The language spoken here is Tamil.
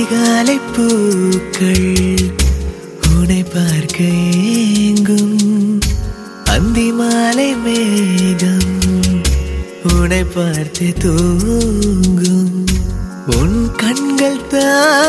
அதிகாலை பூக்கள் உன்னை பார்க்க ஏங்கும் அந்தி மாலை மேகம் உன்னை பார்த்து தூங்கும் உன் கண்கள் தான்